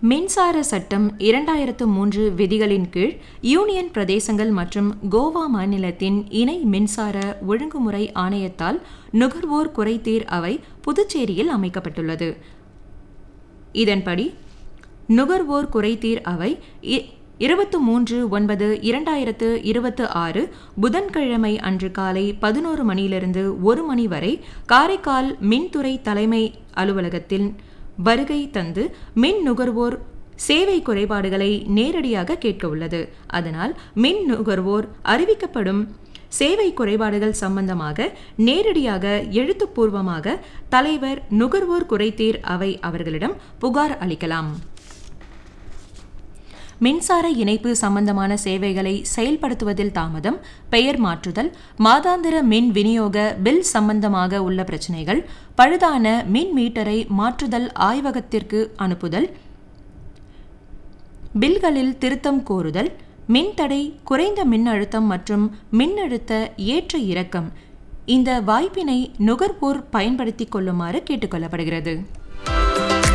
மின்சார சட்டம் இரண்டாயிரத்து மூன்று விதிகளின் கீழ் யூனியன் பிரதேசங்கள் மற்றும் கோவா மாநிலத்தின் இணை மின்சார ஒழுங்குமுறை ஆணையத்தால் நுகர்வோர் குறைதீர் அவை புதுச்சேரியில் அமைக்கப்பட்டுள்ளது இதன்படி நுகர்வோர் குறைதீர் அவை இ- இருபத்து மூன்று ஒன்பது இரண்டாயிரத்து இருபத்து ஆறு புதன்கிழமை அன்று காலை பதினோரு மணியிலிருந்து ஒரு மணி வரை காரைக்கால் மின்துறை தலைமை அலுவலகத்தில் வருகை தந்து மின் நுகர்வோர் சேவை குறைபாடுகளை நேரடியாக கேட்க உள்ளது அதனால் மின் நுகர்வோர் அறிவிக்கப்படும் சேவை குறைபாடுகள் சம்பந்தமாக நேரடியாக எழுத்துப்பூர்வமாக தலைவர் நுகர்வோர் குறைதீர் அவை அவர்களிடம் புகார் அளிக்கலாம் மின்சார இணைப்பு சம்பந்தமான சேவைகளை செயல்படுத்துவதில் தாமதம் பெயர் மாற்றுதல் மாதாந்திர மின் விநியோக பில் சம்பந்தமாக உள்ள பிரச்சினைகள் பழுதான மின் மீட்டரை மாற்றுதல் ஆய்வகத்திற்கு அனுப்புதல் பில்களில் திருத்தம் கோருதல் மின்தடை குறைந்த மின்னழுத்தம் மற்றும் மின்னழுத்த ஏற்ற இறக்கம் இந்த வாய்ப்பினை நுகர்வோர் பயன்படுத்திக் கொள்ளுமாறு கேட்டுக்கொள்ளப்படுகிறது